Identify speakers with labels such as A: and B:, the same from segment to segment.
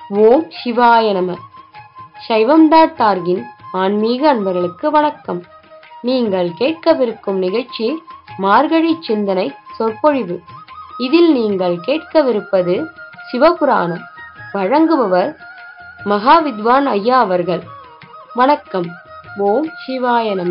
A: ஓம் சிவாய நம சைவம் டாட் ஆர்கின் ஆன்மீக அன்பர்களுக்கு வணக்கம் நீங்கள் கேட்கவிருக்கும் நிகழ்ச்சி மார்கழி சிந்தனை சொற்பொழிவு இதில் நீங்கள் கேட்கவிருப்பது சிவபுராணம் வழங்குபவர் மகாவித்வான் ஐயா அவர்கள் வணக்கம் ஓம் சிவாய நம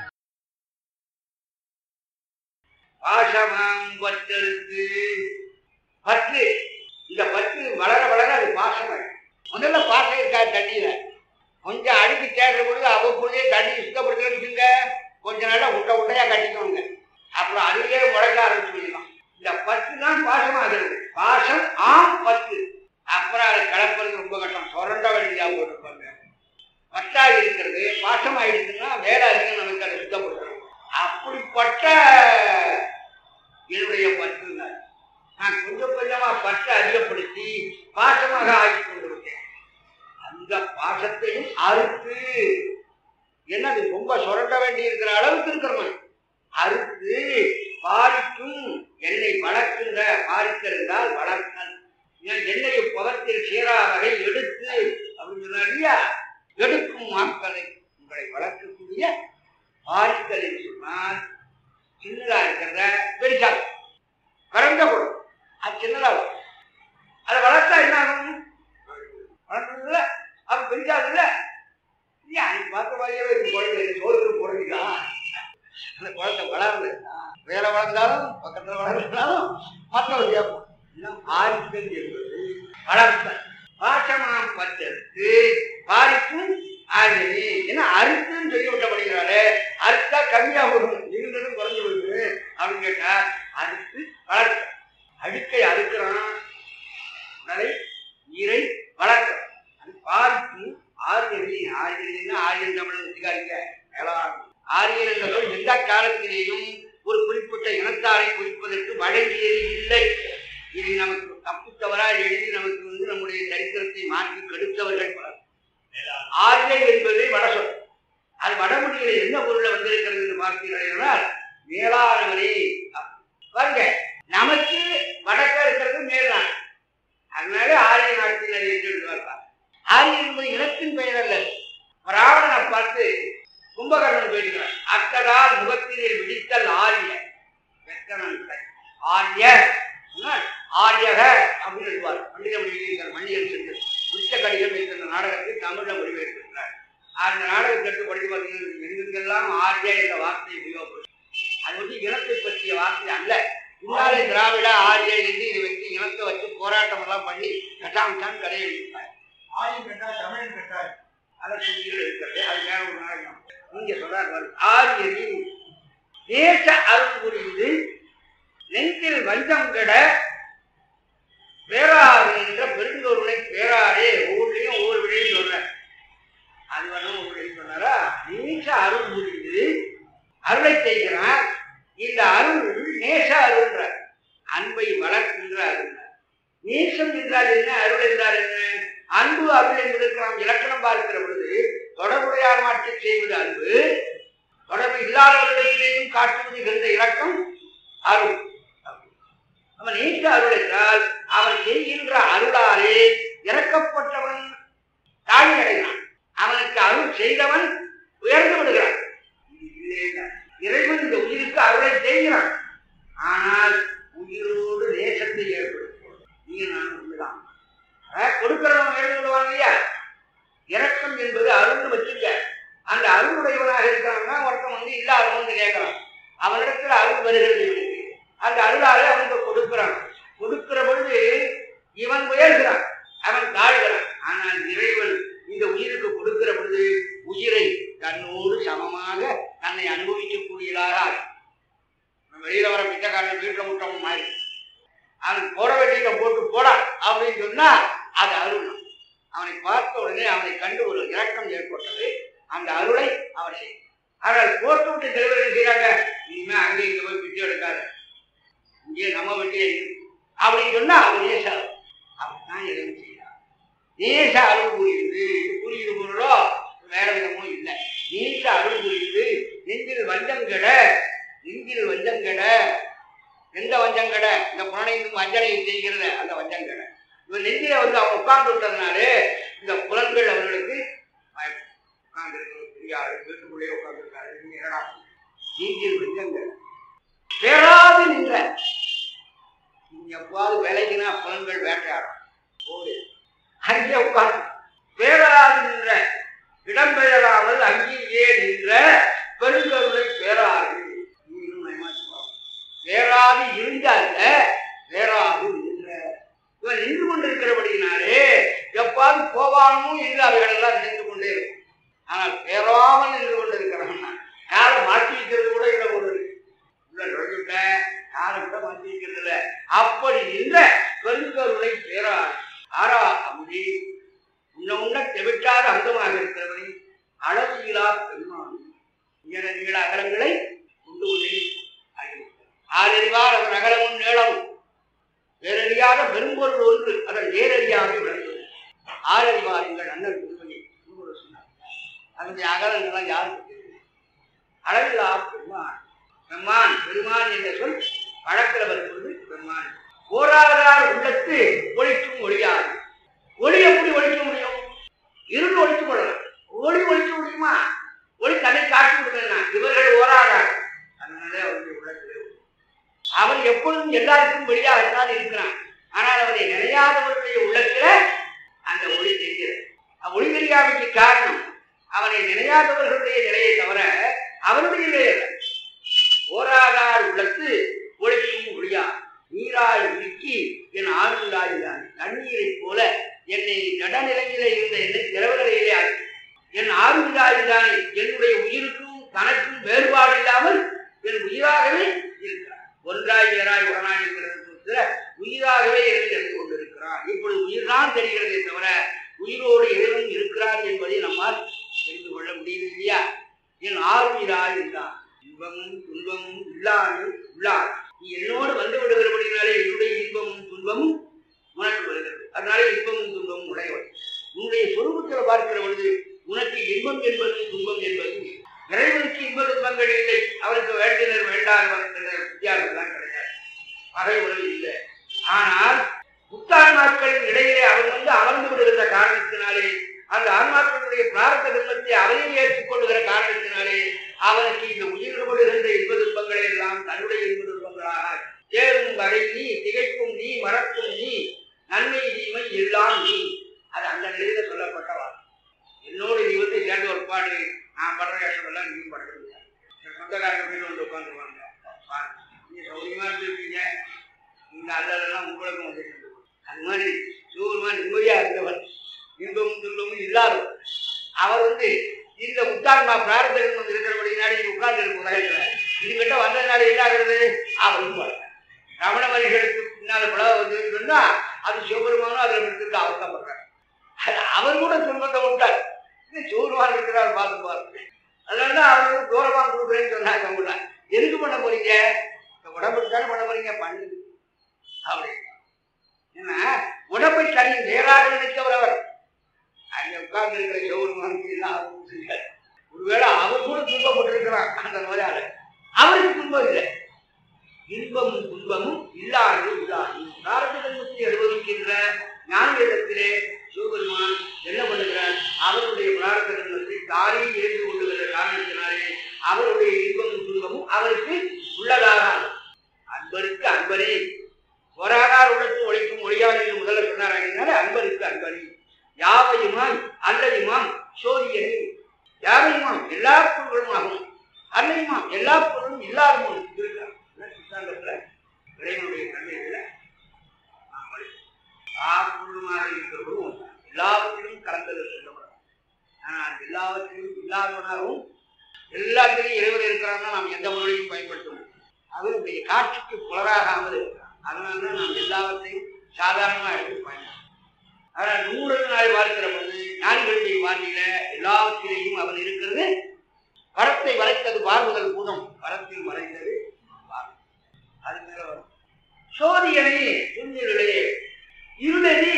B: பாசமாம் பற்றெடுத்து பற்று இந்த பற்று வளர வளர அது பாசம் முதல்ல பாசம் இருக்கா தண்ணியில கொஞ்சம் அழுக்கு சேர்ற பொழுது அவ்வப்பொழுதே தண்ணி சுத்தப்படுத்தணும்னு வச்சுங்க கொஞ்ச நாள்ல உட்டை உட்டையா கட்டிக்கோங்க அப்புறம் அதுலயே முளைக்க ஆரம்பிச்சுக்கலாம் இந்த பற்று தான் பாசமாகிறது பாசம் ஆம் பற்று அப்புறம் அதை கலப்புறது ரொம்ப கஷ்டம் சொரண்ட வேண்டியதா போட்டிருப்பாங்க பற்றா இருக்கிறது பாசம் ஆயிடுச்சுன்னா வேலை அதிகம் நமக்கு அதை சுத்தப்படுத்தணும் அப்படிப்பட்ட என்னுடைய பற்று நான் கொஞ்சம் கொஞ்சமா பற்றை அதிகப்படுத்தி பாசமாக ஆக்கி கொண்டு விட்டேன் அந்த பாசத்தையும் அறுத்து என்னது ரொம்ப சுரண்ட வேண்டி இருக்கிற அளவுக்கு இருக்கிறவன் அறுத்து பாரிக்கும் என்னை வளர்க்கின்ற பாரித்தல் என்றால் வளர்த்தல் ஏன் எண்ணெயை புதத்தில் சீரா வகை எடுத்து அப்படின்னு சொன்னார் இல்லையா எடுக்கும் மாக்களை உங்களை வளர்க்கக்கூடிய பாரித்தல் என்று சொன்னால் சின்னதா இருக்கிறத பெருசா பிறந்த குடம் அது சின்னதா இருக்கும் அதை வளர்த்தா என்ன ஆகும் வளர்க்கணும்ல அது பெருசாகுதுல்ல இல்லையா அன்னைக்கு பார்த்த மாதிரியே இருக்கு குழந்தை சோறு குழந்தைங்களா அந்த குழந்தை வளரல வேற வளர்ந்தாலும் பக்கத்துல வளர்ந்தாலும் மற்றவங்க கேட்போம் இன்னும் பாரித்தல் என்பது வளர்த்தல் பாசமாம் பற்றெடுத்து பாரிக்கும் ஆகவே என்ன அறுத்துன்னு சொல்லி விட்டப்படுகிறாரு அறுத்தா கம்மியா வரும் இருந்ததும் குறைஞ்சு வருது அப்படின்னு கேட்டா அறுத்து வளர்க்க அடுக்கை அறுக்கிறான் உடலை நீரை வளர்க்க அது பார்த்து ஆரியர்களி ஆரியர்கள்னா ஆரியன் தமிழ் வச்சுக்காதீங்க மேலாண் ஆரியன் என்ற சொல் எந்த காலத்திலேயும் ஒரு குறிப்பிட்ட இனத்தாரை குறிப்பதற்கு வழங்கியது இல்லை இதை நமக்கு தப்பு தவறாக எழுதி நமக்கு வந்து நம்முடைய சரித்திரத்தை மாற்றி கெடுத்தவர்கள் பலர் ஆரியன் என்பது வடசொல் அது வடமொழியில என்ன பொருளை வந்திருக்கிறது என்று பார்த்தீர்கள் என்றால் மேலானவரே பாருங்க நமக்கு வடக்க இருக்கிறது மேல்நாடு அதனால ஆரிய நாட்டினர் என்று எழுதுவார்கள் ஆரியன் என்பது இனத்தின் பெயர் அல்ல ராவணனை பார்த்து கும்பகர்ணன் போயிருக்கிறார் அத்ததால் முகத்திலே விடித்தல் ஆரிய வெத்தனன் கை. ஆரிய சொன்னால் ஆரியக அப்படின்னு எழுதுவார் பண்டித மொழியில் மணியன் சென்று உச்சக்கடிகள் என்கிற நாடகத்தை தமிழ்ல மொழிபெயர்த்திருக்கிறார் அந்த நாடகத்தை எடுத்து படித்து பார்த்தீங்கன்னா எங்கெங்கெல்லாம் ஆரிய என்ற வார்த்தை உபயோகப்படும் அது வந்து இனத்தை பற்றிய வார்த்தை அல்ல இன்னாலே திராவிட ஆரிய என்று இதை வச்சு இனத்தை வச்சு போராட்டம் எல்லாம் பண்ணி கட்டாமச்சான் கதையை எழுதிட்டார்
C: ஆயும் கெட்டாய் தமிழன் கெட்டாய்
B: அதற்கு உயிர் இருக்கிறது அது வேற ஒரு நாடகம் நீங்க சொல்றாரு ஆரியரின் தேச அருள் புரிந்து நெஞ்சில் வஞ்சம் கெட பேராறு என்ற பெருந்தொருளை பேராரே ஒவ்வொன்றையும் ஒவ்வொரு விடையும் சொல்ற அது வேணும் ஒரு விடையும் சொன்னாரா நேச அருள் புரிந்து அருளை செய்கிறார் இந்த அருள் நேச அருள்ன்ற அன்பை வளர்க்கின்ற அருள் நேசம் என்றால் என்ன அருள் என்றால் என்ன அன்பு அருள் என்பதற்கு நாம் இலக்கணம் பார்க்கிற பொழுது தொடர்புடையார் மாற்றி செய்வது அன்பு தொடர்பு இல்லாதவர்களிடத்திலேயும் காட்டுவது என்ற இலக்கம் அருள் அவன் நீண்ட அருள் என்றால் அவன் செய்கின்ற அருளாலே இறக்கப்பட்டவன் தாழ்மை அடைகிறான் அவனுக்கு அருள் செய்தவன் உயர்ந்து விடுகிறான் இது இல்லைங்க. இறைவன் இந்த உயிருக்கு அருளை செய்கிறான் ஆனால் உயிரோடு நேசத்தை ஏற்படுத்தும் நீங்க நான் உண்மைதான் அஹ் கொடுக்கிறவன் உயர்ந்து விடுவாங்க இல்லையா இரக்கம் என்பது அருள்னு வச்சுக்க அந்த அருளுடையவனாக இருக்கிறான்னா ஒருத்தன் வந்து இல்லாதவன் கேட்கறான் அவனிடத்துல அருள் வருகிறது இவனுக்கு அந்த அருளாலே அவனுக்கு கொடுக்கிறான் கொடுக்கிற பொழுது இவன் உயர்கிறான் அவன் தாழ்கிறான் ஆனால் இறைவன் இந்த உயிருக்கு கொடுக்கிற பொழுது உயிரை தன்னோடு சமமாக தன்னை அனுபவிக்கக்கூடியதாக ஆக்கும். நம்ம வெளியில வர பிச்சைக்காரன் வீட்டுல முட்டவன் மாதிரி அவனுக்கு போட வேண்டியதை போட்டு போடா அப்படின்னு சொன்னா அது அருள் அவனை பார்த்த உடனே அவனை கண்டு ஒரு இரக்கம் ஏற்பட்டது அந்த அருளை அவர் செய்யும் ஆனால் போட்டு விட்டு தலைவர் செய்யறாங்க இனிமே அங்கே இங்க போய் பிச்சை எடுக்காத இங்கே நம்ம வெட்டியே இரு. அப்படின்னு சொன்னா அவர் நேச அருள். அப்படித்தான் இறைவன் செய்யறார் நேச அருள் புரியுது புரியுது பொருளோ வேற விதமும் இல்லை நீண்ட அருள் புரியுது நெஞ்சில் வஞ்சம் கெட நெஞ்சில் வஞ்சம் கெட எந்த வஞ்சங்கடை இந்த புலனையும் வஞ்சனையும் செய்கிறது அந்த வஞ்சங்கடை இவன் நெஞ்சில வந்து அவன் உட்கார்ந்து விட்டதுனாலே பெரிய ஆளு வீட்டுக்குள்ளேயே உட்காந்துருக்காரு நீங்க என்னடா நீங்கில் வெங்கங்க பேராது நின்ற நீங்க எப்பாவது வேலைக்குனா புலன்கள் வேட்டையாடும் போது அங்கே உட்கார்ந்து பேராது நின்ற இடம்பெயராமல் அங்கேயே நின்ற பெருங்கருணை பேராது நீங்களும் நயமா சொல்லுவாங்க. பேராது இருந்தாங்க பேராது நின்ற இவன் நின்று கொண்டிருக்கிறபடியினாலே எப்பாவது போவானோ என்று அவைகள் எல்லாம் நினைத்து கொண்டே இருக்கும் ஆனால் பேராமல் நின்று கொண்டிருக்கிறான் யாரை மாற்றி வைக்கிறது கூட இல்லை ஒரு உள்ள நுழைஞ்சுட்டேன் யாரை கூட மாற்றி வைக்கிறது இல்லை அப்படி நின்ற பெருங்கருணை பேராது ஆறா அமுதி உன்ன உண்ண தெவிட்டாத அந்தமாக இருக்கிறவனை அளவு இலா பெருமான் உயர நீள அகலங்களை உண்டு உள்ளே அறிவித்தார். ஆறறிவார் அவன் அகலமும் நீளமும் வேறறியாத பெரும்பொருள் ஒன்று அதன் நேரடியாக விளங்குவது ஆறறிவார் எங்கள் அண்ணன் திருமணி சொன்னார் அதனுடைய அகலங்கள்லாம் யாருக்கு தெரியும் அளவில்லா பெருமான் பெருமான் பெருமான் என்ற சொல் வழக்கில் வருவது பெருமான் போராதார் உள்ளத்து ஒழிக்கும் ஒழியாது ஒளி எப்படி ஒழிக்க முடியும் இருள் ஒழித்து கொள்ளலாம் ஒளி ஒழிக்க முடியுமா ஒளி தன்னை காட்டி விடுவேன்னா இவர்கள் ஓராடார் அதனால அவருடைய உள்ளத்திலே ஒளி. அவன் எப்பொழுதும் எல்லாருக்கும் வெளியாகத்தான் இருக்கிறான் ஆனால் அவனை நினையாதவருடைய உள்ளத்துல அந்த ஒளி தெரிகிறது அவ்வ- ஒளி தெரியாமைக்கு காரணம் அவனை நினையாதவர்களுடைய நிலையை தவிர அவனுடைய நிலை அல்ல ஓராதார் உள்ளத்து ஒழிக்கும் ஒளியா நீராய் உருக்கி என் ஆறுண்டாய்தான் தண்ணீரைப் போல என்னை நடுநிலையிலே இருந்த என்னை திரவ நிலையிலே ஆக்கி என் ஆறுண்டாய்தான் என்னுடைய உயிருக்கும் தனக்கும் வேறுபாடு இல்லாமல் என் உயிராகவே இருக்கிறார் ஒன்றாய் வேறாய் உடனாய் இருக்கிறது சொல்கிற உயிராகவே இறைவன் இருந்து கொண்டிருக்கிறான் இப்பொழுது உயிர்தான் தெரிகிறதே தவிர உயிரோடு இறைவன் இருக்கிறான் என்பதை நம்மால் தெரிந்து கொள்ள முடியுது இல்லையா என் ஆறுயிராய் இருந்தான் இன்பமும் துன்பமும் இல்லாமல் உள்ளார் நீ என்னோடு வந்து விடுகிறபடினாலே என்னுடைய இன்பமும் துன்பமும் உனக்கு வருகிறது அதனால இன்பமும் துன்பமும் உடையவன் உன்னுடைய சொரூபத்தில் பார்க்கிற பொழுது உனக்கு இன்பம் என்பது துன்பம் என்பது இறைவனுக்கு இன்ப துன்பங்கள் இல்லை அவனுக்கு வேண்டினர் வேண்டாதவன் என்ற வித்தியாசம் தான் கிடையாது பகை உறவு இல்லை ஆனால் புத்தான்மாக்களின் இடையிலே அவன் வந்து அமர்ந்து விடுகிற காரணத்தினாலே அந்த ஆன்மாக்களுடைய பிரார்த்த தர்மத்தை அவனே ஏற்றுக்கொள்ளுகிற காரணத்தினாலே அவனுக்கு இந்த உயிர்படுகின்ற இன்ப துன்பங்களை எல்லாம் தன்னுடைய இன்ப துன்பங்களாக சேரும் வரை நீ திகைக்கும் நீ மறக்கும் நீ நன்மை தீமை எல்லாம் நீ அது அந்த நிலையில சொல்லப்பட்ட வார்த்தை என்னோடு நீ வந்து சேர்ந்து ஒரு பாடு நான் படுற கஷ்டம் எல்லாம் நீ படுறது இந்த சொந்தக்காரங்க போய் வந்து உட்காந்துருவாங்க நீங்க சௌரியமா இருந்திருக்கீங்க இந்த அல்லதெல்லாம் உங்களுக்கும் வந்து சேர்ந்து போகும். அது மாதிரி சூரியமா நிம்மதியா இருந்தவர் இன்பமும் துன்பமும் இல்லாதவர் அவர் வந்து இந்த உத்தான்மா பிரார்த்தனை வந்து இருக்கிறபடினால இது உட்கார்ந்து இருக்கும் உலகத்துல இதுகிட்ட வந்ததுனால என்ன ஆகுறது அவரும் வரல. ரமண மனிதர்களுக்கு பின்னால பிளவு வந்து சொன்னா அது சிவபெருமானும் அதுல இருக்கிறது அவஸ்தப்படுறாரு அது அவர் கூட துன்பத்தை விட்டார் இது சிவபெருமான் இருக்கிறார் பார்த்து பாருங்க அதனாலதான் அவர் வந்து தூரமா கொடுக்குறேன்னு சொன்னாங்க அவங்கள எதுக்கு பண்ண போறீங்க இந்த உடம்புக்கு தானே பண்ண போறீங்க பண்ணுங்க அப்படி ஏன்னா உடம்பை தனி வேறாக நினைத்தவர் அவர் அங்க உட்கார்ந்து இருக்கிற சிவபெருமானுக்கு எல்லாம் அவருக்கு தெரியாது. ஒருவேளை அவர் கூட துன்பப்பட்டிருக்கிறார் அந்த நோயால அவருக்கு துன்பம் இல்லை இன்பமும் துன்பமும் இல்லாது இல்லாது பிராரத்த தர்மத்தை அனுபவிக்கின்ற ஞானவேதத்திலே சிவபெருமான் என்ன பண்ணுகிறார் அவருடைய பிராரத்த தர்மத்தை தானே ஏற்று கொள்ளுகிற காரணத்தினாலே அவருடைய இன்பமும் துன்பமும் அவருக்கு உள்ளதாக ஆகும். அன்பருக்கு அன்பரே ஒராதார் உள்ளத்து ஒழிக்கும் ஒழியாது என்று முதல்ல சொன்னார் அன்பருக்கு அன்பரே யாவையுமாய் அல்லையுமாம் சோதியனே யாவையுமாம் எல்லா பொருள்களும் ஆகும் அல்லையுமாம் எல்லா பொருளும் இல்லாதமும் இருக்கிறார் இதான் சித்தாந்தத்துல இறைவனுடைய தன்மையில நாம் படிக்கிறோம். எல்லா பொருளுமாக இருக்கிறவரும் ஒன்றுதான். எல்லாவற்றிலும் கலந்தது சொல்லப்படும் ஆனால் அந்த எல்லாவற்றிலும் இல்லாதவனாகவும் எல்லாத்திலையும் இறைவன் இருக்கிறான்னா நாம் எந்த பொருளையும் பயன்படுத்த முடியும் அவருடைய காட்சிக்கு புலராகாமல் இருக்கிறான் அதனால தான் நாம் எல்லாவற்றையும் சாதாரணமாக எடுத்து பயன்படுத்தணும் ஆனால் நூறு நாள் பார்க்கிற பொழுது ஞானிகளுடைய வாழ்க்கையில எல்லாவற்றிலேயும் அவன் இருக்கிறது பரத்தை வளைத்தது பார்முதல் பூதம் பரத்தில் மறைந்தது பார்வை. அது மேல வரும் சோதியனை துணிலே இருளது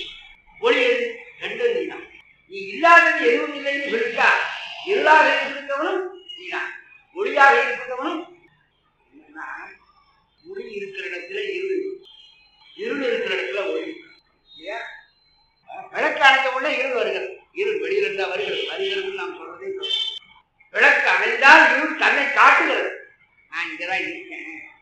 B: ஒளியது ரெண்டும் நீதான் நீ இல்லாதது எதுவும் இல்லைன்னு சொல்லிட்டா இருளாக இருக்கின்றவனும் நீதான் ஒளியாக இருக்கின்றவனும் என்னன்னா ஒளி இருக்கிற இடத்துல இருள் இருள் இருக்கிற இடத்துல ஒளி இல்லையா விளக்கு அணைக்க உடனே இருள் வருகிறது இருள் வெளியிலிருந்தா வருகிறது வருகிறது நாம் சொல்றதே தப்பு. விளக்கு அணைந்தால் இருள் தன்னை காட்டுகிறது நான் இங்கதான் இருக்கேன்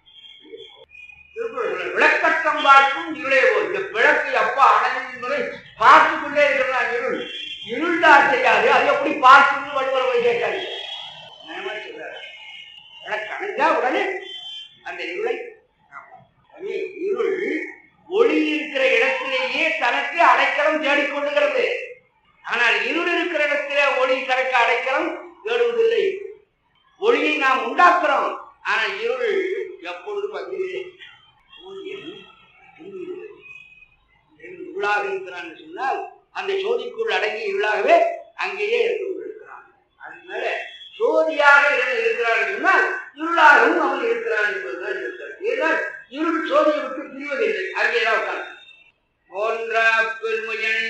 B: திருக்குறள் சொல்றார், விளக்கட்டம் பார்க்கும் இருளே போல் இந்த விளக்கு எப்ப அணையும் என்பதை பார்த்து கொண்டே இருக்கிறான் இருள் இருள் தான் செய்யாது அது எப்படி பார்க்கணும்னு வள்ளுவர் போய் கேட்டாரு நியாயமா சொல்றாரு. விளக்கு அணைஞ்சா உடனே அந்த இருளை காப்பாற்றும். அது இருள் ஒளி இருக்கிற இடத்திலேயே தனக்கு அடைக்கலம் தேடிக்கொண்டுகிறது ஆனால் இருள் இருக்கிற இடத்திலே ஒளி தனக்கு அடைக்கலம் தேடுவதில்லை ஒளியை நாம் உண்டாக்குறோம் ஆனால் இருள் எப்பொழுதும் அங்கே சூரியன் தூங்குகிறது. என்று இருளாக இருக்கிறான் என்று சொன்னால் அந்த சோதிக்குள் அடங்கி இருளாகவே அங்கேயே இருந்து கொண்டிருக்கிறான் அதனால சோதியாக இறைவன் இருக்கிறான் என்று சொன்னால் இருளாகவும் அவன் இருக்கிறான் என்பதுதான் இருக்கிறது ஏனால் இருள் சோதியை விட்டு பிரிவதில்லை அங்கேதான் உட்கார்ந்து போன்ற பெருமையனே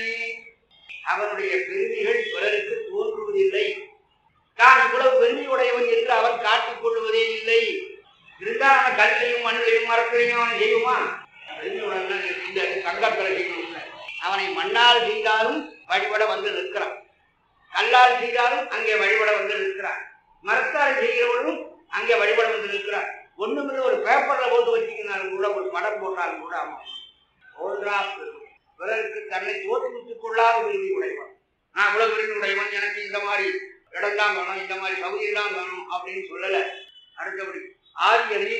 B: அவனுடைய பெருமைகள் பிறருக்கு தோன்றுவதில்லை தான் இவ்வளவு பெருமை உடையவன் என்று அவன் காட்டிக் கொள்வதே இல்லை இருந்தால் அவன் கல்லையும் மண்ணிலையும் மரத்திலையும் அவன் செய்யுமா பெருமையுடன் இந்த கங்கத்தில் செய்யணும் அவனை மண்ணால் செய்தாலும் வழிபட வந்து நிற்கிறான் கல்லால் செய்தாலும் அங்கே வழிபட வந்து நிற்கிறான் மரத்தால் செய்கிறவனும் அங்கே வழிபட வந்து நிற்கிறான் ஒண்ணுமில்ல ஒரு பேப்பர்ல போட்டு வச்சுக்கினாலும் கூட ஒரு படம் போட்டாலும் கூட அவன் ஒன்றா பெருமை. பிறருக்கு தன்னை தோற்றுவித்துக் கொள்ளாத உரிமை உடையவன் நான் இவ்வளவு உரிமை உடையவன் எனக்கு இந்த மாதிரி இடம் தான் வேணும் இந்த மாதிரி பகுதி தான் வேணும் அப்படின்னு சொல்லல அடுத்தபடி ஆரியனே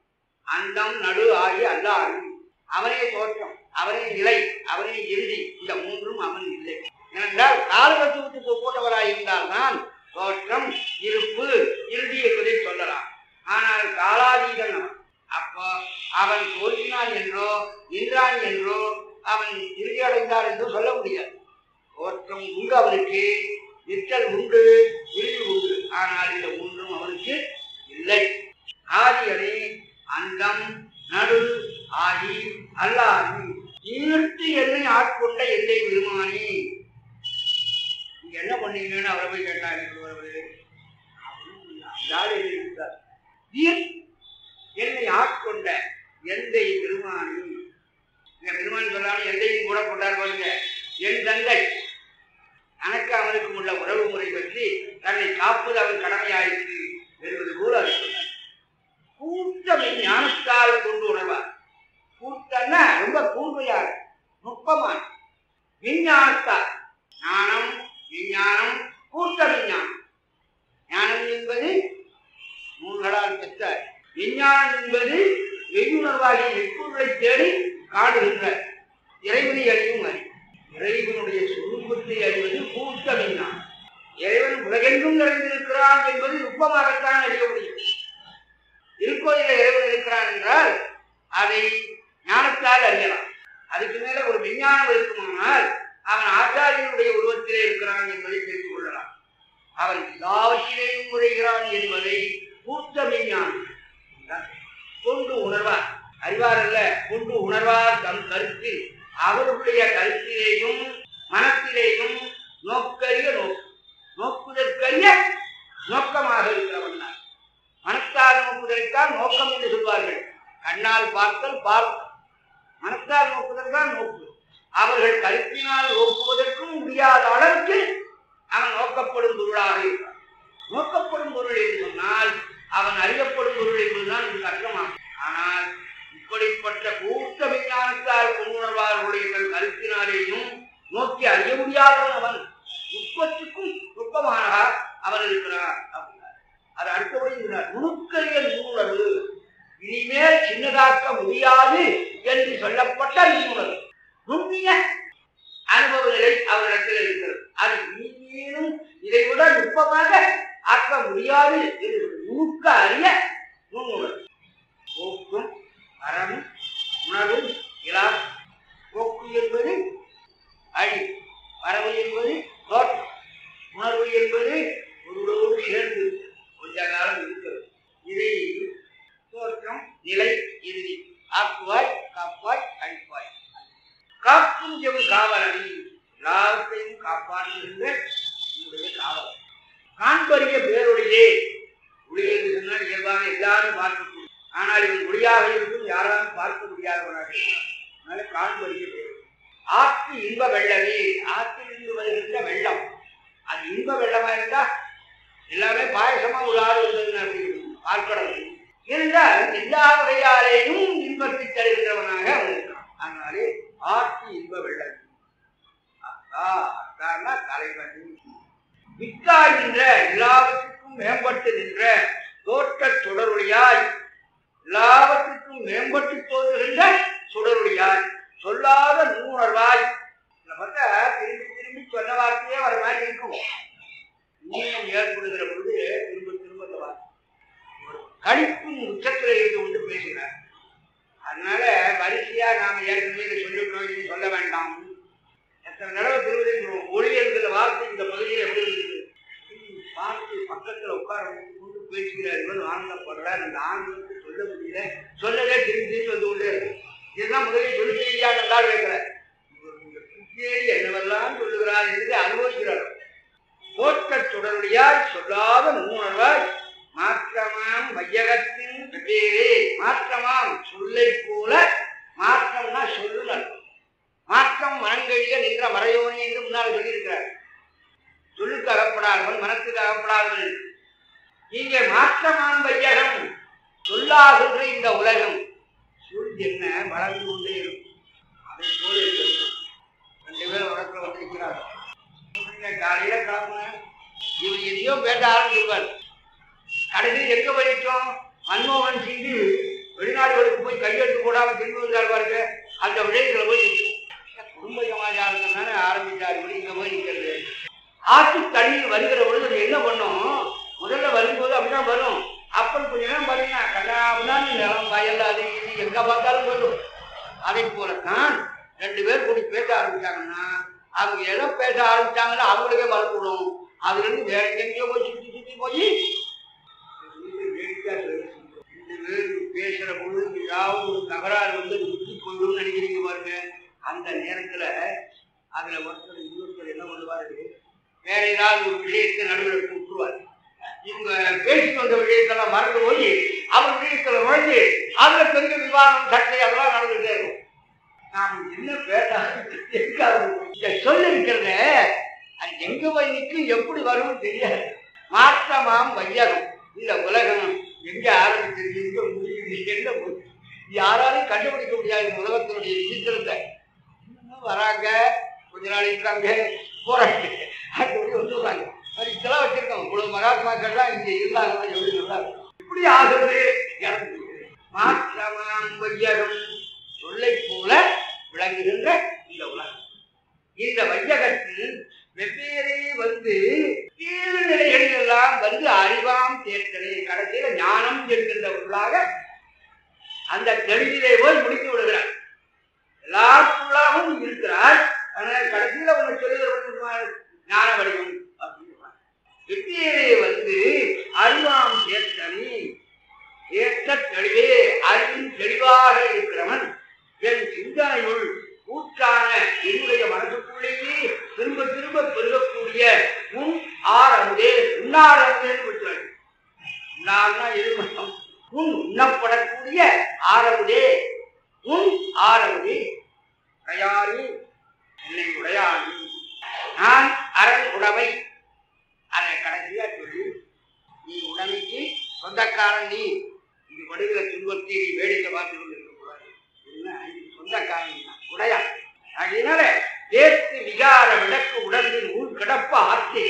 B: அந்தம் நடு ஆகி அல்ல அறிவு அவனே தோற்றம் அவனே நிலை அவனே இறுதி இந்த மூன்றும் அவன் இல்லை ஏனென்றால் காலகத்துவத்துக்கு போட்டவராய் இருந்தால்தான் தோற்றம் இருப்பு இறுதி என்பதை சொல்லலாம் ஆனால் காலாதீதன் அவன் அப்போ அவன் தோன்றினான் என்றோ நின்றான் என்றோ அவன் இறுதி அடைந்தார் என்றோ சொல்ல முடியாது தோற்றம் உண்டு அவனுக்கு நிற்றல் உண்டு இறுதி உண்டு ஆனால் இந்த மூன்றும் அவனுக்கு இல்லை ஆரியனே அந்தம் நடு ஆகி அல்லாது ஈர்த்து என்னை ஆட்கொண்ட எல்லை விருமானி நீங்க என்ன பண்ணீங்கன்னு அவரை போய் கேட்டாங்க அவரு அந்த ஆள் எழுதியிருந்தார் ஈர் என்னை ஆட்கொண்ட எந்தை பெருமானி இந்த பெருமான் சொல்லாம எந்தையும் கூட கொண்டார் பாருங்க என் தந்தை தனக்கு அவனுக்கும் உள்ள உறவு முறை பற்றி தன்னை காப்பது அவன் கடமையாயிற்று என்பது போல அவர் சொன்னார் கூட்டம் ஞானத்தால் கொண்டு உணர்வார் கூட்டம்னா ரொம்ப கூர்மையாக நுட்பமான விஞ்ஞானத்தால் ஞானம் விஞ்ஞானம் கூட்ட விஞ்ஞானம் ஞானம் என்பது நூல்களால் பெற்ற விஞ்ஞானம் என்பது வெகுணர்வாகிய நெற்பொருளை தேடி காடுகின்ற இறைவனை அறியும் அறிவு இறைவனுடைய சுரூபத்தை அறிவது கூட்ட விஞ்ஞானம் இறைவன் உலகெங்கும் நிறைந்திருக்கிறான் என்பது நுட்பமாகத்தான் அறிய முடியும் திருக்கோயில இறைவன் இருக்கிறான் என்றால் அதை ஞானத்தால் அறியலாம் அதுக்கு மேல ஒரு விஞ்ஞானம் இருக்குமானால் அவன் ஆச்சாரியனுடைய உருவத்திலே இருக்கிறான் என்பதை தெரிந்து கொள்ளலாம் அவன் எல்லாவற்றிலேயும் உரைகிறான் என்பதை கூட்ட விஞ்ஞானம் கொண்டு உணர்வார் அறிவார் அல்ல கொண்டு உணர்வார் தம் கருத்தில் அவருடைய கருத்திலேயும் மனத்திலேயும் நோக்கரிய நோக்கு நோக்குதற்கரிய நோக்கமாக இருக்கிறவன் தான் மனத்தால் நோக்குதலைத்தான் நோக்கம் என்று சொல்வார்கள் கண்ணால் பார்த்தல் பார்க்க மனத்தால் நோக்குதல் தான் நோக்கு அவர்கள் கருத்தினால் நோக்குவதற்கும் முடியாத அளவுக்கு அவன் நோக்கப்படும் பொருளாக இருக்கிறான் நோக்கப்படும் பொருள் என்று சொன்னால் அவன் அறியப்படும் பொருள் என்பதுதான் இதுக்கு அர்த்தமாகும் ஆனால் இப்படிப்பட்ட கூட்ட விஞ்ஞானத்தால் கொண்டுணர்வார்களுடைய தன் கருத்தினாலேயும் நோக்கி அறிய முடியாதவன் அவன் நுட்பத்துக்கும் நுட்பமானவா அவன் இருக்கிறான் அப்படின்னார் அது அடுத்தபடி இருக்கிறார் நுணுக்கரிய நூலகு இனிமேல் சின்னதாக்க முடியாது என்று சொல்லப்பட்ட நூலகு நுண்ணிய அனுபவ நிலை அவரிடத்தில் இருக்கிறது அது இனிமேலும் இதை விட நுட்பமாக ஆக்க முடியாது என்று நுணுக்க அறிய நுண்ணுணர்வு போக்கும் அறமும் உணர்வும் இலா போக்கு என்பது அழி வரவு என்பது தோற்றம் உணர்வு என்பது ஒருவரோடு சேர்ந்து கொஞ்ச காலம் இருக்கிறது இதை தோற்றம் நிலை இறுதி ஆக்குவாய் காப்பாய் அழிப்பாய் காக்கும் ஜெவு காவலனி எல்லாவற்றையும் காப்பாற்றுகின்ற உன்னுடைய காவலன் காண்பறிய பேரொழியே ஒளி என்று சொன்னால் இயல்பாக எல்லாரும் பார்க்கக்கூடிய ஆனால் இவன் ஒளியாக இருந்தும் யாராலும் பார்க்க முடியாதவனாக இருக்கிறான். அதனால காண்பறிய பேரொழி ஆற்று இன்ப வெள்ளமே ஆற்றிலிருந்து வருகின்ற வெள்ளம் அது இன்ப வெள்ளமா இருந்தா எல்லாமே பாயசமா ஒரு ஆள் வந்ததுன்னு அப்படி பார்க்கடல் இருந்தால் எல்லா வகையாலேயும் இன்பத்தை தருகின்றவனாக அவன் இருக்கிறான் அதனாலே ஆட்சி இன்ப வெள்ளம் அத்தா அத்தான்னா தலைவன் மிக்காகின்ற எல்லாவற்றுக்கும் மேம்பட்டு நின்ற தோற்ற சுடருடையாய் எல்லாவற்றுக்கும் மேம்பட்டு தோன்றுகின்ற சுடருடையாய் சொல்லாத நூணர்வாய் இதை பார்த்தா திரும்பி திரும்பி சொன்ன வார்த்தையே வர மாதிரி இருக்கும் இன்னும் ஏற்படுகிற பொழுது திரும்ப திரும்ப அந்த வார்த்தை ஒரு கழிப்பின் உச்சத்தில் இருந்து கொண்டு பேசுகிறார் அதனால வரிசையா நாம ஏற்கனவே இதை சொல்லிட்டோம் இனி சொல்ல வேண்டாம் எத்தனை தடவை திருவதிக்கிறோம் ஒளி என்கிற வார்த்தை இந்த பகுதியில் எப்படி இருந்தது பார்த்து பக்கத்துல உட்கார வைத்து கொண்டு பேசுகிறார்கள் ஆனந்தப்படுறார் அந்த ஆனந்தத்தை சொல்ல முடியல சொல்லவே திரும்பி திரும்பி வந்து கொண்டே இருக்கு இதெல்லாம் முதலில் சொல்லி தெரியாத என்றால் வைக்கிறார் ஏறி என்னவெல்லாம் சொல்லுகிறார் என்று அனுபவிக்கிறார் போற்ற சுடருடையாய் சொல்லாத நூணர்வாய் மாற்றமாம் வையகத்தின் வெவ்வேறு மாற்றமாம் சொல்லை போல மாற்றம்னா சொல்லுனர் மாற்றம் மனங்கழிய நின்ற மறையோனி என்று முன்னால் சொல்லியிருக்கிறார் சொல்லுக்கு அகப்படாதவன் மனத்துக்கு அகப்படாதவன் என்று. இங்கே மாற்றமாம் வையகம் சொல்லாகின்ற இந்த உலகம் சொல் என்ன வளர்ந்து கொண்டே இருக்கும் அதை போல இருக்கிறது ரெண்டு பேரும் வழக்கில் வந்திருக்கிறார் காலையில கிளம்புனேன் இவர் எதையோ பேச ஆரம்பிச்சிருவார் கடைசி எங்க போயிட்டோம் மன்மோகன் சிங்கு வெளிநாடுகளுக்கு போய் கையெழுத்து போடாம திரும்பி வந்தார் பாருங்க அந்த விடயத்துல போய் நிற்கும் குடும்ப சமாச்சாரத்தினால ஆரம்பிச்சார் இப்படி இங்க போய் நிற்கிறது ஆற்று தண்ணீர் வருகிற பொழுது அது என்ன பண்ணும் முதல்ல வரும்போது அப்படிதான் வரும் அப்புறம் கொஞ்ச நேரம் பாத்தீங்கன்னா கண்ணாபுதான் நிலம் வயல் அது இது எங்க பார்த்தாலும் வரும் அதை போலத்தான் ரெண்டு பேர் கூடி பேச ஆரம்பிச்சாங்கன்னா அவங்க எதை பேச ஆரம்பிச்சாங்கன்னா அவங்களுக்கே மறந்துவிடும் அதுல இருந்து வேற எங்கேயோ போய் சுத்தி சுத்தி போய் வேடிக்கையா பேசும். ரெண்டு பேர் பேசுற பொழுது ஏதாவது ஒரு தகராறு வந்து சுத்தி போயிடும்னு நினைக்கிறீங்க பாருங்க அந்த நேரத்துல அதுல ஒருத்தர் இன்னொருத்தர் என்ன பண்ணுவாரு வேற ஏதாவது ஒரு விஷயத்தை நடுவில் விட்டுருவார் இவங்க பேசிட்டு வந்த விஷயத்தெல்லாம் மறந்து போய் அவர் விஷயத்துல நுழைஞ்சு அதுல பெரிய விவாதம் சட்டை அதெல்லாம் நடந்துட்டே இருக்கும் நாம் என்ன பேச இந்த சொல் இருக்கிறத அது எங்க போய் நிற்கும் எப்படி வரும்னு தெரியாது மாற்றமாம் வையகம் இந்த உலகம் எங்க ஆரம்பிச்சது எங்க முடியுது என்ன போகுது? யாராலையும் கண்டுபிடிக்க முடியாது இந்த உலகத்தினுடைய விசித்திரத்தை இன்னும் வராங்க கொஞ்ச நாள் இருக்காங்க போறாங்க அப்படி வந்துடுறாங்க அது இதெல்லாம் வச்சிருக்காங்க இவ்வளவு மகாத்மாக்கள்லாம் இங்க இருந்தாங்கன்னா எப்படி நல்லா இருக்கும். இப்படி ஆகுது இறந்து மாற்றமாம் வையகம் சொல்லை போல விளங்குகின்ற இந்த உலகம் இந்த வையகத்தில் வெவ்வேறே வந்து கீழ் நிலைகளில் எல்லாம் வந்து அறிவாம் தேர்தலே கடைசியில ஞானம் என்கின்ற உள்ளாக அந்த தெளிவிலே போய் முடித்து விடுகிறார் எல்லாருக்குள்ளாகவும் இருக்கிறார் ஆனால் கடைசியில ஒன்று சொல்லுகிற ஞான வடிவம் அப்படின்னு வெவ்வேறே வந்து அறிவாம் தேர்தனி ஏற்ற தெளிவே அறிவின் தெளிவாக இருக்கிறவன் என் சிந்தனையுள் ஊற்றான என்னுடைய மனசுக்குள்ளேயே திரும்ப திரும்ப பெருகக்கூடிய உன் ஆரமுதே உண்ணாரமுதே விட்டுறாரு உண்ணார்னா எதிர்மட்டம் உன் உண்ணப்படக்கூடிய ஆரமுதே உன் ஆரமுதே உடையாரி என்னை உடையாரி நான் அரண் உடைமை அதை கடைசியா சொல்லி நீ உடமைக்கு சொந்தக்காரன் நீ இது படுகிற துன்பத்தை நீ வேடிக்கை பார்த்து கொண்டு இருக்கக்கூடாது என்ன இது சொந்தக்காரன் தான் உடையா அதனால தேர்த்து விகார விளக்கு உடம்பில் ஊர் கிடப்ப ஆர்த்தி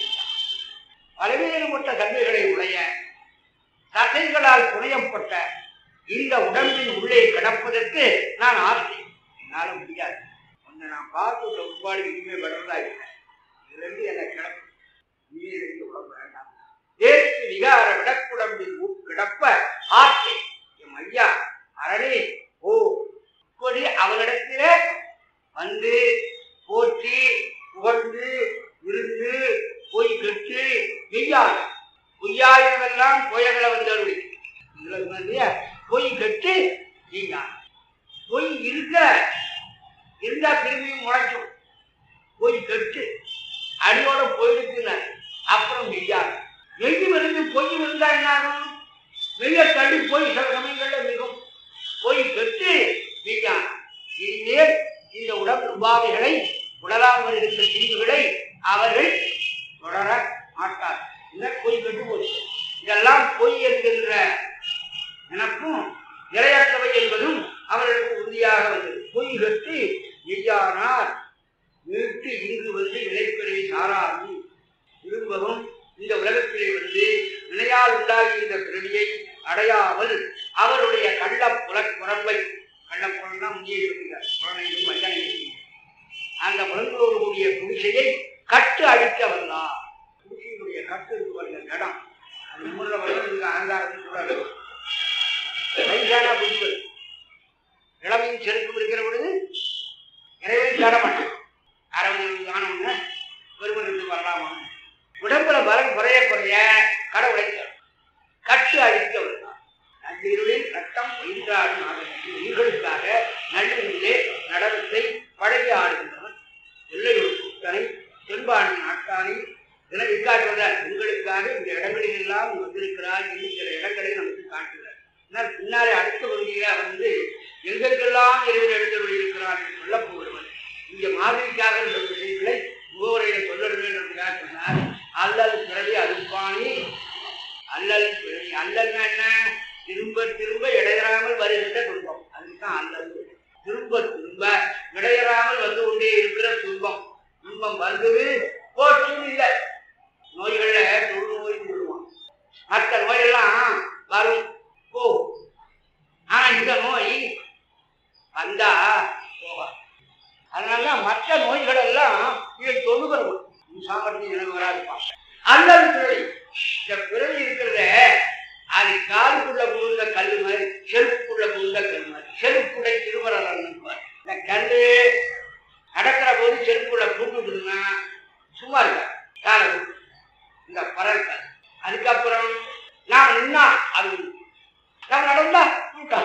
B: பல்வேறுபட்ட தன்மைகளை உடைய தசைகளால் புனையப்பட்ட இந்த உடம்பின் உள்ளே கிடப்பதற்கு நான் ஆர்த்தி என்னால முடியாது கொஞ்சம் நான் பார்த்து உள்ள உட்பாடு இனிமே வளர்ந்தா இல்லை இதுல இருந்து என்னை கிடப்பு நீ இருந்து உடம்பு வேண்டாம் தேர்த்து விகார விடக்குடம்பில் ஊர் கிடப்ப ஆர்த்தி என் ஐயா அரணே ஓ இப்படி அவனிடத்திலே வந்து போற்றி புகழ்ந்து இருந்து பொய் கெட்டு மெய்யாள் பொய்யாயிரமெல்லாம் பொய்யகளை வந்தருளி இதுல சொன்னது இல்லையா? பொய் கெட்டு மெய்யாள் பொய் இருக்க இருந்தா திரும்பியும் முளைக்கும் பொய் கெட்டு அடியோட போயிடுச்சுன்னு அப்புறம் மெய்யாள் மெய்யும் இருந்து பொய்யும் இருந்தா என்ன ஆகும் மெய்ய தள்ளி போய் சில சமயங்கள்ல மிகும் போய் பெற்று மெய்யான் இனிமேல் இந்த உடல் உபாதைகளை உடலால் வருகின்ற பிரிவுகளை அவர்கள் தொடர மாட்டார் இந்த பொய் போச்சு கெட்டு போச்சு இதெல்லாம் பொய் என்கின்ற எனக்கும் நிலையற்றவை என்பதும் அவர்களுக்கு உறுதியாக வந்தது பொய் கட்டு மெய்யானார் மீட்டு இங்கு வந்து நிலைப்பெறி சாராரும் விரும்பவும் இந்த உலகத்திலே வந்து நிலையால் உண்டாகிய இந்த பிறவியை அடையாமல் அவருடைய கள்ள புல புறம்பை கள்ள புலன்னா முதியை சொல்கிறார் புலனையும் மஞ்சனையும் அந்த புலங்களோடு கூடிய குடிசையை கட்டு அழிக்க வந்தார் குடிசையினுடைய கட்டு இருக்கு பாருங்க இடம் அது முன்ன வருவதற்கு அகங்காரத்தில் கூட வயசான புரிவது இளமையும் செருக்கும் இருக்கிற பொழுது இறைவன் தடமாட்டான் அரவணை ஆனவங்க பெருமனுக்கு வரலாமா உடம்புல பலம் குறைய குறைய கடவுளை தேடும். கட்டு அழிக்க வருகிறார் நள்ளிருளில் ரத்தம் பயின்றாடும் நாடகத்தில் உயிர்களுக்காக நள்ளிருளிலே நடனத்தை பழகி ஆடுகின்றவன் எல்லையொரு கூட்டனை தென்பாண்டி நாட்டானை என விக்காட்டுவதால் உங்களுக்காக இந்த இடங்களில் எல்லாம் நீ வந்திருக்கிறார் என்று சில இடங்களை நமக்கு காட்டுகிறார் ஆனால் பின்னாலே அடுத்த பகுதியில் அவர் வந்து எங்களுக்கெல்லாம் இறைவன் எழுந்தருள் இருக்கிறார் என்று சொல்லப் போகிறவன் இங்க மாதிரிக்காக இந்த விஷயங்களை முகவரையில சொல்லணும் என்றதுக்காக சொன்னார் அல்லல் பிறவி அருப்பாணி அல்லல் பிறவி அல்லல்னா என்ன திரும்ப திரும்ப இடையறாமல் வருகின்ற துன்பம் அதுதான் அல்லல் திரும்ப திரும்ப இடையறாமல் வந்து கொண்டே இருக்கிற துன்பம் துன்பம் வந்தது போச்சுன்னு இல்லை நோய்கள்ல தொழு நோய்னு சொல்லுவான் மற்ற நோயெல்லாம் வரும் போ ஆனா இந்த நோய் வந்தா போவா அதனால மற்ற நோய்கள் எல்லாம் இதை தொழுகிறோம் சாமர்த்தியம் எனக்கு வராதுப்பா அல்லது பிறவி இந்த பிறவி இருக்கிறத அது காலுக்குள்ள புகுந்த கல் மாதிரி செருப்புக்குள்ள புகுந்த கல் மாதிரி செருப்புடை திருவரல் இந்த கல்லு நடக்கிற போது செருப்புக்குள்ள பூந்துட்டுதுன்னா சும்மா இருக்கா காலை விட்டு. இந்த பறக்க அதுக்கப்புறம் நாம் நின்னா அது உண்டு. நாம் நடந்தா கூட்டா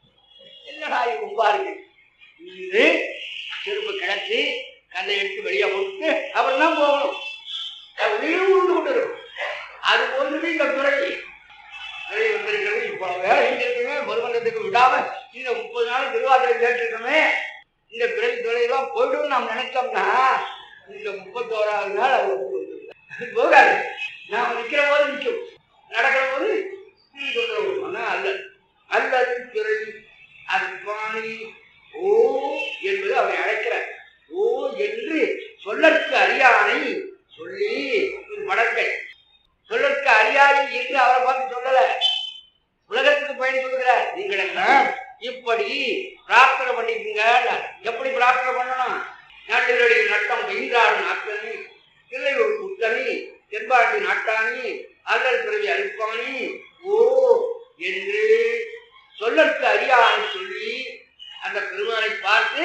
B: என்னடா இது ரொம்ப இருக்கு இது செருப்பு கிடச்சி கல்லை எடுத்து வெளியே போட்டு அப்புறம் தான் போகணும் அது உள்ளே உண்டு கொண்டு இருக்கும் அது போன்றது இந்த பிறகு பிறகு வந்திருக்கிறது இப்போ வேலை செஞ்சிருக்கோமே மறுமன்றத்துக்கு விடாம இந்த முப்பது நாள் திருவாதிரை கேட்டிருக்கோமே இந்த பிறகு துறையெல்லாம் போய்டும் நாம் நினைச்சோம்னா இந்த முப்பத்தோராவது நாள் அது வந்து வந்துடும். அது போகாது நாம் நிற்கிற போது நிற்கும் நடக்கிற போது நீ சொல்றோம் ஆனா அல்ல அல்லது பிறகு அது பாணி ஓ என்பது அவனை அழைக்கிறார் ஓ என்று சொல்லற்கு அறியானை சொல்லி ஒரு வடக்கை சொல்லற்கு அறியானை என்று அவரை பார்த்து சொல்லல உலகத்துக்கு பயணி சொல்லுகிறார் நீங்கள் எல்லாம் இப்படி பிரார்த்தனை பண்ணிக்கங்க எப்படி பிரார்த்தனை பண்ணணும் நாட்டுகளில் நட்டம் வெயின்றாடும் நாட்டனி இல்லை ஒரு குத்தனி தென்பாண்டி நாட்டானி அல்லல் பிறவி அறுப்பானி ஓ என்று சொல்லற்கு அறியானை சொல்லி அந்த பெருமானை பார்த்து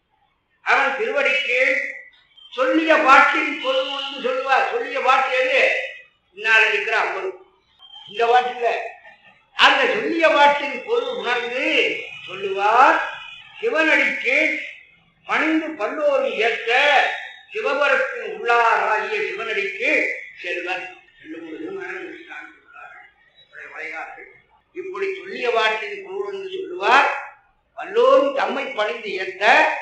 B: அவன் திருவடிக்கு சொல்லிய பாட்டின் பொருள் ஒன்று சொல்லுவார் சொல்லிய பாட்டு எது பின்னால் இருக்கிற அம்மன் இந்த பாட்டு இல்ல அந்த சொல்லிய பாட்டின் பொருள் உணர்ந்து சொல்லுவார் சிவனடிக்கு பணிந்து பல்லோரும் ஏற்ற சிவபரத்தின் உள்ளாராகிய சிவனடிக்கு செல்வர் ரெண்டு மூணு திருமணம் முடிச்சாங்க வளைகார்கள் இப்படி சொல்லிய பாட்டின் பொருள் என்று சொல்லுவார் வல்லோரும் தம்மை பணிந்து ஏற்ற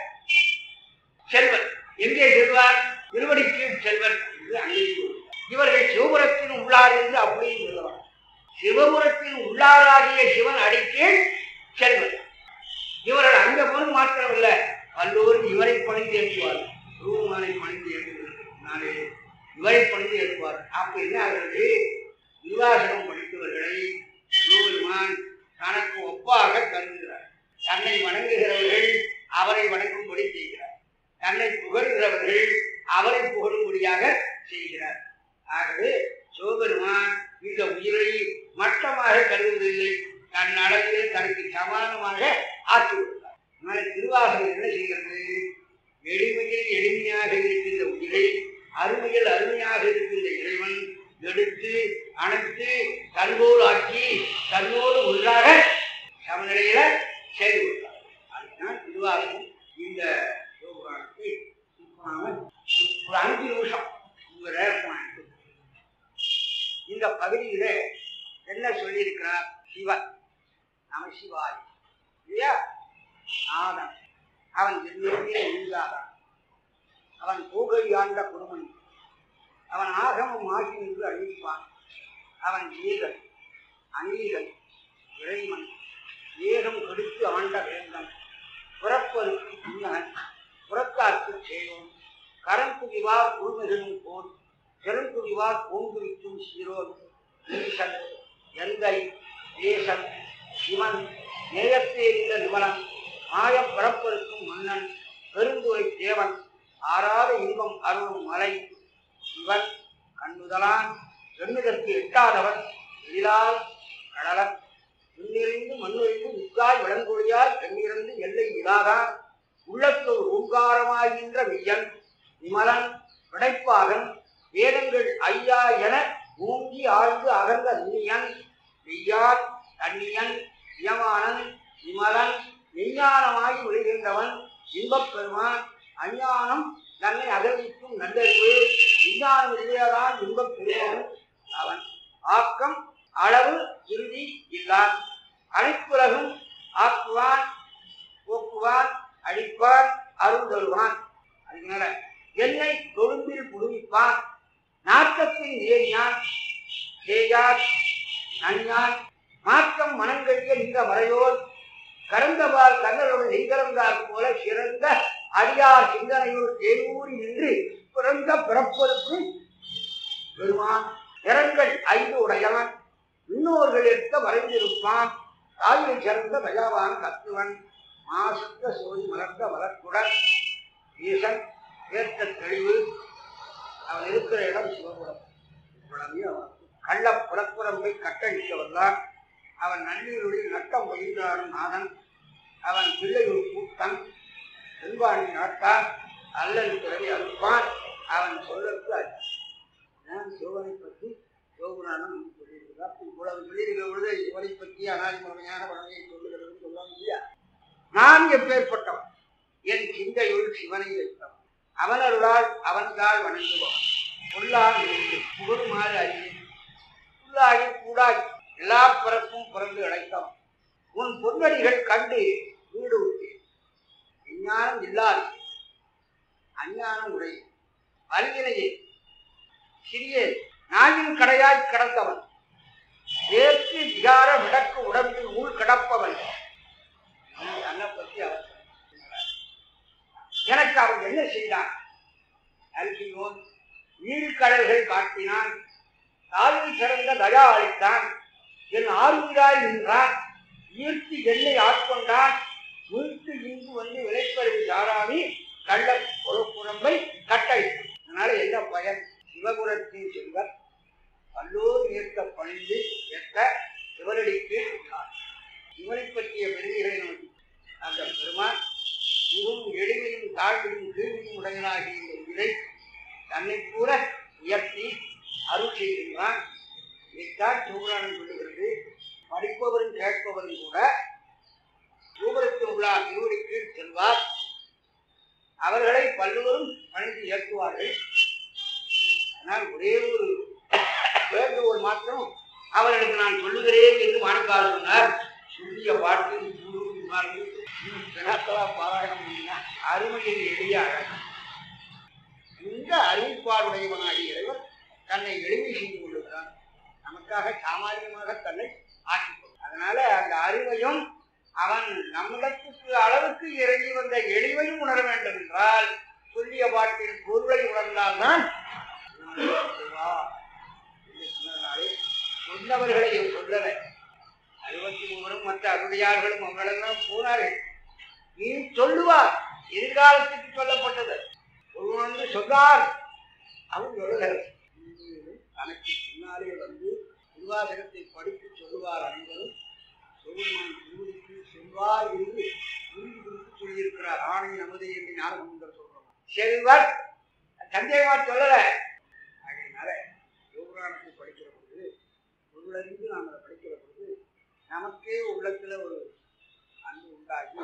B: செல்வர் எங்கே செல்வார் திருவடிக்கு செல்வர் என்று அங்கே சொல்லுவார். இவர்கள் சிவபுரத்தின் உள்ளார் என்று அப்படியும் சொல்லுவார் சிவபுரத்தின் உள்ளாராகிய சிவன் அடிக்கு செல்வர் இவர்கள் அங்க போது மாத்திரமில்லை வல்லோரும் இவரை பணிந்து ஏற்றுவார் ரூமானை பணிந்து ஏற்றுவார் இவரை பணிந்து ஏற்றுவார் அப்ப என்ன ஆகிறது நிர்வாசனம் படித்தவர்களை சிவபெருமான் தனக்கு ஒப்பாக கருதுகிறார் தன்னை வணங்குகிறவர்கள் அவரை வணங்கும்படி செய்கிறார் தன்னை புகழ்கிறவர்கள் அவரை புகழும்படியாக செய்கிறார் ஆகவே சிவபெருமான் இந்த உயிரை மட்டமாக கருதுவதில்லை தன் அளவில் தனக்கு சமானமாக ஆக்கி விடுகிறார் அதனால திருவாசகம் என்ன செய்கிறது எளிமையில் எளிமையாக இருக்கின்ற உயிரை அருமையில் அருமையாக இருக்கின்ற இறைவன் எடுத்து அணைத்து தன்போடு ஆக்கி தன்னோடு ஒன்றாக சமநிலையில செய்து கொடுத்தார் அதுதான் திருவாசகம் இந்த சிவபுராணத்தை இப்ப நாம ஒரு அஞ்சு நிமிஷம் உங்க நேரத்தை இந்த பகுதியில என்ன சொல்லியிருக்கிறார் சிவன் நம சிவாய் இல்லையா ஆதன் அவன் எல்லோருமே இருந்தாதான் அவன் பூகை ஆண்ட குடும்பம் அவன் ஆகமம் ஆகி நின்று அழிப்பான் அவன் ஏகன் அநீகன் இறைவன் ஏகம் கெடுத்து ஆண்ட வேந்தன் புறப்பருக்கு புன்னகன் புறத்தார்க்கு செய்வோம் கரங்குடிவார் உள்மிகளும் போல் பெருங்குடிவார் பூங்குவிக்கும் சீரோன் ஈசன் எந்தை தேசன் இவன் நேயத்தேரிந்த நிமலன் மாயப் பரப்பருக்கும் மன்னன் பெருந்துரை தேவன் ஆறாத இன்பம் அருளும் மலை இவன் கண்ணுதலான் எண்ணுதற்கு எட்டாதவன் எழிலால் கடலன் விண்ணிறைந்து மண்ணிறைந்து முக்காய் விளங்கொழியாய் கண்ணிறந்து எல்லை இல்லாதான் உள்ளத்தோர் ஓங்காரமாகின்ற மெய்யன் விமலன் விடைப்பாகன் வேதங்கள் ஐயா என ஓங்கி ஆழ்ந்து அகன்ற நுண்ணியன் மெய்யான் கண்ணியன் யமானன் விமலன் விஞ்ஞானமாகி விழுகின்றவன் இன்பப் பெருமான் அஞ்ஞானம் தன்னை அகழ்விக்கும் நல்லறிவு விஞ்ஞானம் இல்லையதான் இன்பப் பெருமான் அவன் ஆக்கம் அளவு இறுதி இல்லான் அனைத்துலகும் ஆக்குவான் போக்குவான் அழிப்பான் அருள் தருவான் அதனால என்னை கொழும்பில் புதுவிப்பான் நாட்டத்தின் ஏரியான் தேயான் நன்யான் மாற்றம் மனங்கழிய நின்ற மறையோர் கரந்தபால் கண்ணருடன் நெய்கலந்தார் போல சிறந்த அடியார் சிந்தனையுள் தேனூறி நின்று பிறந்த பிறப்பதற்கும் பெருமான் திறங்கள் ஐந்து உடையவன் இன்னோர்கள் எடுத்த வரைந்திருப்பான் தாயை சிறந்த தயாவான் கத்துவன் மாசுத்த சோதி மலர்ந்த மலர்க்குடன் ஈசன் ஏற்ற தெளிவு அவன் இருக்கிற இடம் சிவபுரம் இவ்வளவே அவன் கள்ள புறப்புறம்பை கட்டளிக்க வந்தான் அவன் நன்னீருளில் நட்டம் பயின்றாடும் நாதன் அவன் பிள்ளையுள் கூட்டன் செல்வாணி நாட்டான் அல்லல் பிறவி அறுப்பான் அவன் சொல்லற்கு அஞ்சான். நான் சிவனை பற்றி யோகுரானம் சொல்லியிருக்கிறார் இவ்வளவு சொல்லியிருக்கிற பொழுது இவனை பற்றி அனாதிமுறையான பழமையை சொல்லுகிறது சொல்ல இல்லையா நான் எப்பேற்பட்டவன் என் சிந்தையுள் சிவனை வைத்தவன் அவனருளால் அவன்கால் வணங்குபவன் பொல்லால் இருந்து புகழுமாறு அறியேன் புல்லாகி கூடாய் எல்லா பிறப்பும் பிறந்து அழைத்தவன் உன் பொன்னடிகள் கண்டு வீடு விட்டேன் விஞ்ஞானம் இல்லாது அஞ்ஞானம் உடைய அறிவினையே சிறிய நாயின் கடையாய் கிடந்தவன் ஏற்று விகார விடக்கு உடம்பில் ஊழ் கிடப்பவன் தன்னை பற்றி அவர் சொல்கிறார். எனக்கு அவன் என்ன செய்தான் அல்கியோன் நீழ்கடல்கள் காட்டினான் தாயில் சிறந்த தயா அளித்தான் என் ஆர்வீராய் நின்றான் ஈர்த்து என்னை ஆட்கொண்டான் வீட்டு இங்கு வந்து விளைப்பறிவு சாராமி கள்ள புறப்புறம்பை கட்டை அதனால என்ன பயன் சிவபுரத்தின் செல்வர் பல்லோர் ஏற்க பணிந்து ஏற்க சிவனடிக்கு உள்ளார். இவனை பற்றிய பெருமைகளை நமக்கு அந்த பெருமான் மிகவும் எளிமையும் தாழ்மையும் கீழ்மையும் உடையனாகிய இந்த உயிரை தன்னை கூட உயர்த்தி அருள் செய்கின்றான் இதைத்தான் சூபராணம் சொல்லுகிறது படிப்பவரும் கேட்பவரும் கூட சூபரத்தில் உள்ள திருவடிக்கு செல்வார் அவர்களை பல்லுவரும் பணிந்து இயக்குவார்கள் ஆனால் ஒரே ஒரு வேண்டுகோள் மாத்திரம் அவர்களுக்கு நான் சொல்லுகிறேன் என்று மாணிக்கால் சொன்னார் சொல்லிய பாட்டு குரு மறந்து பிணத்தலா பாராயணம் பண்ணினா அருமையில் எளிய அழகு இந்த அறிவிப்பாடுடையவனாகிய இறைவன் தன்னை எளிமை செய்து கொள்ளுகிறான் நமக்காக சாமானியமாக தன்னை ஆக்கிக் கொள்ளும் அதனால அந்த அறிவையும் அவன் நம்மிடத்துக்கு அளவுக்கு இறங்கி வந்த எளிமையும் உணர வேண்டும் என்றால் சொல்லிய பாட்டின் பொருளை உணர்ந்தால்தான் வா என்று சொன்னதனாலே சொன்னவர்களை இவர் சொல்லலை அறுபத்தி மூவரும் மற்ற அருடையார்களும் அவங்களெல்லாம் போனார்கள் நீ சொல்லுவார் எதிர்காலத்துக்கு சொல்லப்பட்டது ஒருவன் வந்து சொன்னார் அவன் சொல்லல தனக்கு பின்னாலே வந்து திருவாசகத்தை படித்து சொல்லுவார் அனைவரும் சொல்லுமான் திருவடிக்கு செல்வார் என்று உறுதி கொடுத்து சொல்லியிருக்கிறார் ஆணை நமது என்று ஞானகுந்தர் சொல்றோம் செல்வர் சந்தேகமா சொல்லல அதனால யோகரானத்தை படிக்கிற பொழுது உள்ளறிந்து நாம் அதை படிக்கிற பொழுது நமக்கே உள்ளத்துல ஒரு அன்பு உண்டாகி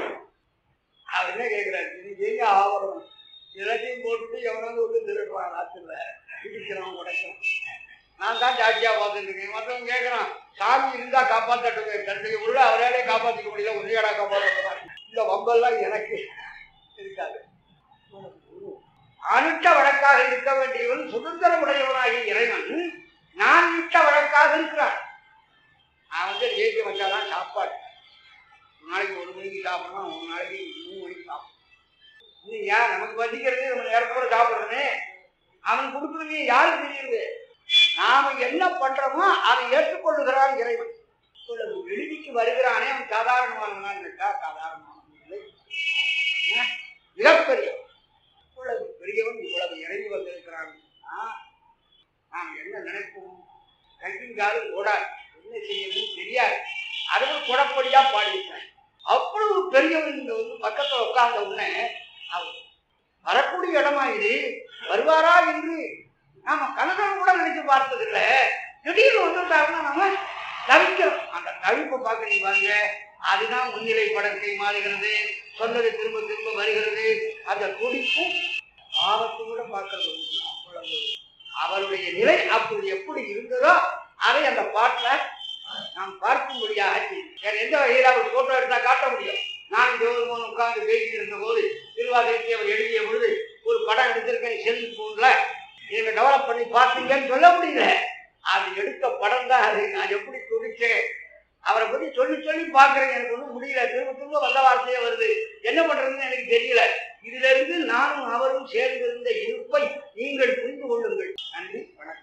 B: அவர் என்ன கேட்கிறார் இது எங்க ஆவரணம் எல்லாத்தையும் போட்டுட்டு எவனாவது வந்து திருடுவான் ஆத்துல இடிக்கிறவன் உடைக்கிறான் நான் தான் ஜாட்சியா பார்த்துருக்கேன் மற்றவங்க கேட்கறான் சாமி இருந்தா காப்பாற்றட்டுங்க தன்னுடைய உள்ள அவராலே காப்பாற்றிக்க முடியல உன்னையாடா காப்பாற்ற இந்த வம்பெல்லாம் எனக்கு இருக்காது அனுட்ட வழக்காக இருக்க வேண்டியவன் சுதந்திரம் உடையவனாகிய இறைவன் நான் இட்ட வழக்காக இருக்கிறார் நான் வந்து ஏற்றி வச்சாதான் சாப்பாடு ஒரு நாளைக்கு ஒரு மணிக்கு சாப்பிடணும் ஒரு நாளைக்கு மூணு மணிக்கு சாப்பிடணும் இது யார் நமக்கு வசிக்கிறது நம்ம நேரத்தோட சாப்பிடுறோமே அவன் கொடுக்குறது யாருக்கு தெரியுது நாம என்ன பண்றோமோ அதை ஏற்றுக்கொள்ளுகிறான் இறைவன் இவ்வளவு எழுதிக்கு வருகிறானே அவன் சாதாரணமானவனான்னு கேட்டா சாதாரணமானவன் இல்லை என்ன? மிகப்பெரியவன் இவ்வளவு பெரியவன் இவ்வளவு இறங்கி வந்திருக்கிறான் நாம் என்ன நினைப்போம் கையும் காலும் ஓடாது என்ன செய்யணும் தெரியாது அதுவும் குடப்படியா பாடிவிட்டேன் அவ்வளவு பெரியவன் இங்க வந்து பக்கத்துல உட்கார்ந்த உடனே அவர் வரக்கூடிய இடமா இது வருவாரா என்று நாம கனகன் கூட நினைச்சு பார்த்ததில்ல திடீர்னு வந்துட்டாருன்னா நாம தவிக்கிறோம் அந்த தவிப்பை பார்க்கறீங்க பாருங்க அதுதான் முன்னிலை படத்தை மாறுகிறது சொன்னது திரும்ப திரும்ப வருகிறது அந்த துடிப்பும் ஆபத்து கூட பார்க்கறது உண்டு. அவ்வளவு அவருடைய நிலை அப்படி எப்படி இருந்ததோ அதை அந்த பாட்டுல நாம் பார்க்கும்படியாக செய்யும். வேற எந்த வகையில் அவர் போட்டோ எடுத்தா காட்ட முடியும் நான் ஜோதிமோகன் உட்கார்ந்து பேசிட்டு இருந்த போது திருவாதிரத்தை அவர் எழுதிய பொழுது ஒரு படம் எடுத்திருக்கேன் செல் போன்ல இதை டெவலப் பண்ணி பார்த்தீங்கன்னு சொல்ல முடியல அது எடுத்த படம் தான் அது நான் எப்படி துடிச்சேன் அவரை பத்தி சொல்லி சொல்லி பார்க்கறேன் எனக்கு ஒன்றும் முடியல திரும்ப திரும்ப வந்த வார்த்தையே வருது என்ன பண்றதுன்னு எனக்கு தெரியல இதுல இருந்து நானும் அவரும் சேர்ந்திருந்த இருப்பை நீங்கள் புரிந்து கொள்ளுங்கள் நன்றி வணக்கம்